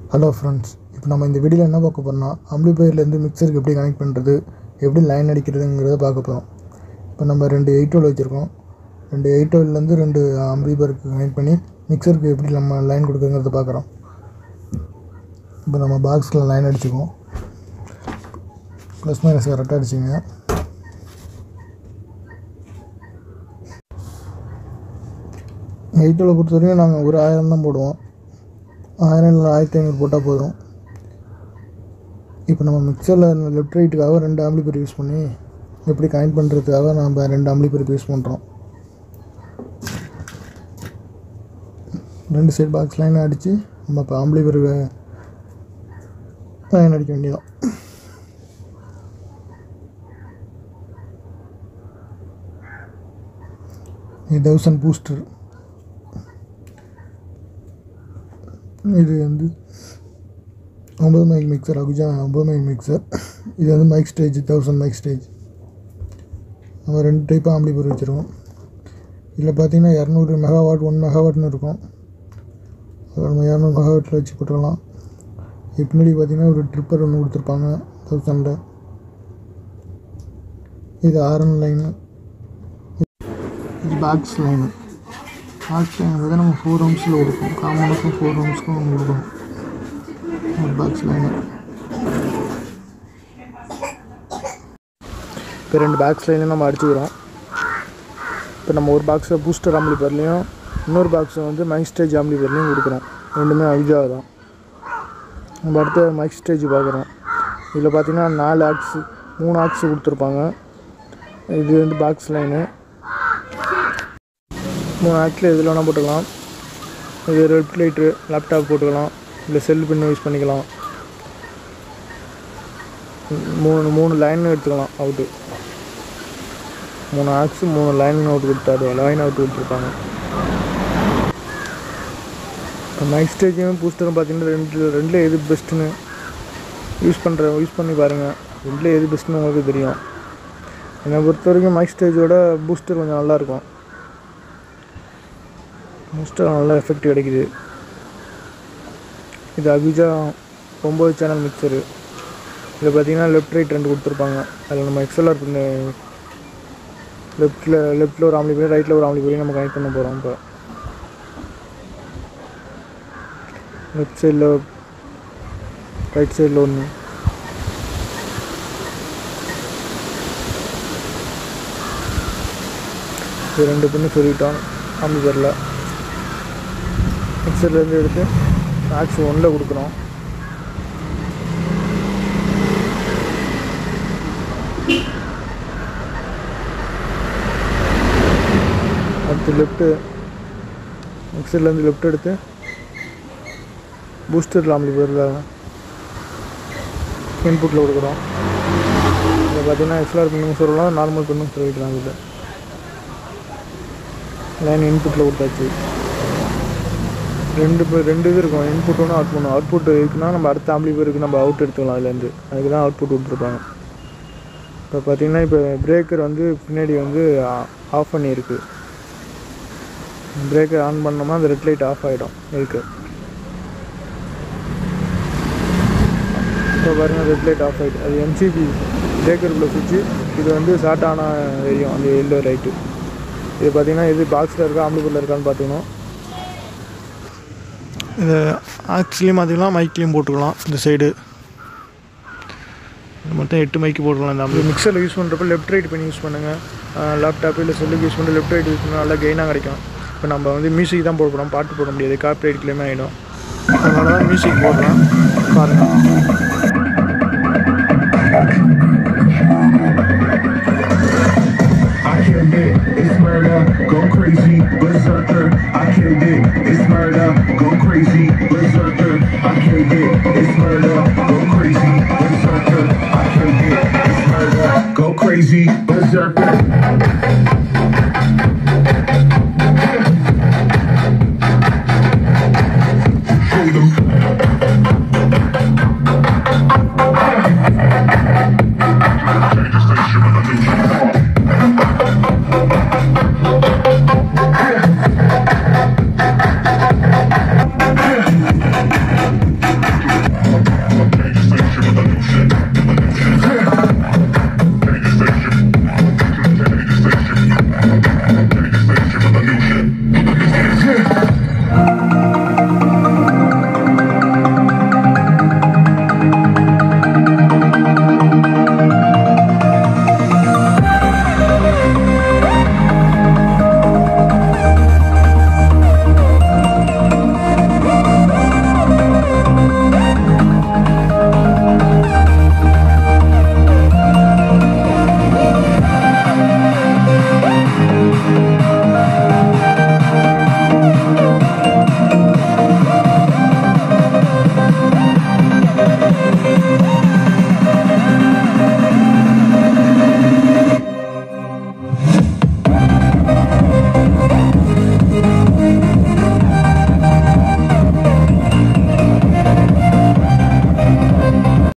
Hello friends இப்போ நம்ம இந்த வீடியோவில் என்ன பார்க்க போகிறோம்னா அம்ப்ளிஃபையர்லேருந்து மிக்சருக்கு எப்படி கனெக்ட் பண்ணுறது எப்படி லைன் அடிக்கிறதுங்கிறத பார்க்க போகிறோம் இப்போ நம்ம ரெண்டு எயிட் டுவெல் வச்சுருக்கோம் ரெண்டு எயிட் டுவெல்லேருந்து ரெண்டு அம்ப்ளிஃபையருக்கு கனெக்ட் பண்ணி மிக்சருக்கு எப்படி நம்ம லைன் கொடுக்குறங்கிறத பார்க்குறோம் இப்போ நம்ம பாக்ஸில் லைன் அடிச்சுக்குவோம் ப்ளஸ் மைனஸ் கரெக்டாக அடிச்சுங்க எயிட்டில் பொறுத்த வரைக்கும் நாங்கள் ஒரு ஆயிரம் தான் போடுவோம் ஆயிரம் இல்லை ஆயிரத்தி ஐநூறு போட்டால் போதும் இப்போ நம்ம மிக்சரில் லெஃப்ட் ரைட்டுக்காக ரெண்டு ஆம்பிளிபர் யூஸ் பண்ணி எப்படி கனெக்ட் பண்ணுறதுக்காக நம்ம ரெண்டு ஆம்பிளிபர் யூஸ் பண்ணுறோம் ரெண்டு சைடு பாக்ஸ் லைன் அடித்து நம்ம இப்போ ஆம்பிளிபர் லைன் அடிக்க வேண்டியதான் இது தௌசண்ட் பூஸ்டர் இது வந்து ஒம்பது மைக் மிக்சர் அகுஜா ஒம்பது மைக் மிக்சர் இது வந்து mic stage thousand mic stage நம்ம ரெண்டு டைப் ஆம்பிளிபர் வச்சுருக்கோம் இதில் பார்த்தீங்கன்னா இரநூறு மெகாவாட் ஒன் மெகாவாட்னு இருக்கும் அது நம்ம இரநூறு மெகாவாட்டில் வச்சு போட்டுக்கலாம் இது பின்னாடி பார்த்தீங்கன்னா ஒரு ட்ரிப்பர் ஒன்று கொடுத்துருப்பாங்க தௌசண்டில் இது ஆர்என் லைனு இது பேக்ஸ் லைனு பேக்ஸ் லைன் வந்து நம்ம ஃபோர் ரூம்ஸில் கொடுப்போம் காமனுக்கும் ஃபோர் ரூம்ஸ்க்கும் கொடுக்கணும் ஒரு பாக்ஸ் லைனு இப்போ ரெண்டு பாக்ஸ் லைனையும் நம்ம அடிச்சுக்கிறோம் இப்போ நம்ம ஒரு பாக்ஸை பூஸ்டர் ஆம்பிளிபர்லேயும் இன்னொரு பாக்ஸை வந்து மைக் ஸ்டேஜ் ஆம்பிளிபர்லேயும் கொடுக்குறோம் ரெண்டுமே அவிஜா தான் நம்ம அடுத்த மைக் ஸ்டேஜ் பார்க்குறோம் இதில் பார்த்தீங்கன்னா நாலு ஆக்ஸ் மூணு ஆக்ஸ் கொடுத்துருப்பாங்க இது வந்து பாக்ஸ் லைனு மூணு ஆக்ஸில் எதில் வேணால் போட்டுக்கலாம் இது ரெட் லைட்ரு லேப்டாப் போட்டுக்கலாம் இல்லை செல் பின் யூஸ் பண்ணிக்கலாம் மூணு மூணு லைன் எடுத்துக்கலாம் அவுட்டு மூணு ஆக்ஸு மூணு லைன் அவுட் கொடுத்தாரு லைன் அவுட் கொடுத்துருப்பாங்க இப்போ மைக் ஸ்டேஜும் பூஸ்டரும் பார்த்தீங்கன்னா ரெண்டு ரெண்டில் எது பெஸ்ட்டுன்னு யூஸ் பண்ணுற யூஸ் பண்ணி பாருங்கள் ரெண்டில் எது பெஸ்ட்டுன்னு உங்களுக்கு தெரியும் என்னை பொறுத்த வரைக்கும் மைக் ஸ்டேஜோட பூஸ்டர் கொஞ்சம் நல்லாயிருக்கும் பூஸ்டர் நல்லா எஃபெக்ட் கிடைக்குது இது அபிஜா ஒம்பது சேனல் மிக்சரு இதில் பார்த்தீங்கன்னா லெஃப்ட் ரைட் ரெண்டு கொடுத்துருப்பாங்க அதில் நம்ம எக்ஸலர் பண்ண லெஃப்ட்டில் லெஃப்ட்டில் ஒரு ஆம்லி போய் ரைட்டில் ஒரு ஆம்லி போய் நம்ம கனெக்ட் பண்ண போகிறோம் இப்போ லெஃப்ட் சைடில் ரைட் சைடில் ஒன்று இது ரெண்டு பின்னு சொல்லிட்டோம் ஆம்பி பேரில் மிக்சர்லேருந்து எடுத்து மேக்ஸ் ஒன்றில் கொடுக்குறோம் அடுத்து லெஃப்ட்டு மிக்சர்லேருந்து லெஃப்ட் எடுத்து பூஸ்டர் ஆம்பி பேரில் இன்புட்டில் கொடுக்குறோம் இதில் பார்த்தீங்கன்னா எக்ஸ்எல்ஆர் பின்னும் சொல்லலாம் நார்மல் பின்னும் சொல்லிக்கலாம் இதில் லைன் இன்புட்டில் கொடுத்தாச்சு ரெண்டு பேர் ரெண்டு இது இருக்கும் இன்புட் ஒன்று அவுட் பண்ணும் அவுட்புட் இருக்குன்னா நம்ம அடுத்த ஆம்பிளிஃபருக்கு நம்ம அவுட் எடுத்துக்கலாம் அதுலேருந்து அதுக்கு தான் அவுட்புட் கொடுத்துருப்பாங்க இப்போ பார்த்தீங்கன்னா இப்போ பிரேக்கர் வந்து பின்னாடி வந்து ஆஃப் பண்ணியிருக்கு பிரேக்கர் ஆன் பண்ணோம்னா அந்த ரெட் லைட் ஆஃப் ஆகிடும் இருக்கு இப்போ பாருங்கள் ரெட் லைட் ஆஃப் ஆகிட்டு அது எம்சிபி பிரேக்கருக்குள்ளே சுவிட்சு இது வந்து ஷார்ட் ஆனால் தெரியும் அந்த எல்லோ லைட்டு இது பார்த்தீங்கன்னா இது பாக்ஸில் இருக்கா ஆம்பிளிஃபரில் இருக்கான்னு பார்த்துக்கணும் இது ஆக்ஸ்லேயும் பார்த்திங்கன்னா மைக்லேயும் போட்டுக்கலாம் இந்த சைடு மொத்தம் எட்டு மைக்கு போட்டுக்கலாம் இந்த அப்படி மிக்சரில் யூஸ் பண்ணுறப்ப லெஃப்ட் ரைட் பண்ணி யூஸ் பண்ணுங்கள் லேப்டாப் இல்லை செல்லுக்கு யூஸ் பண்ணி லெஃப்ட் ரைட் யூஸ் பண்ணால் நல்லா கெயினாக கிடைக்கும் இப்போ நம்ம வந்து மியூசிக் தான் போட போகிறோம் பாட்டு போட முடியாது காப்பிரைட் கிளைமே ஆகிடும் அதனால தான் மியூசிக் போடுறோம் பாருங்கள் I killed it, it's murder, go crazy, berserker. I killed it, it's murder, go crazy, berserker. I killed it, it's murder, go crazy, berserker. I killed it, it's murder, go crazy, berserker. Show them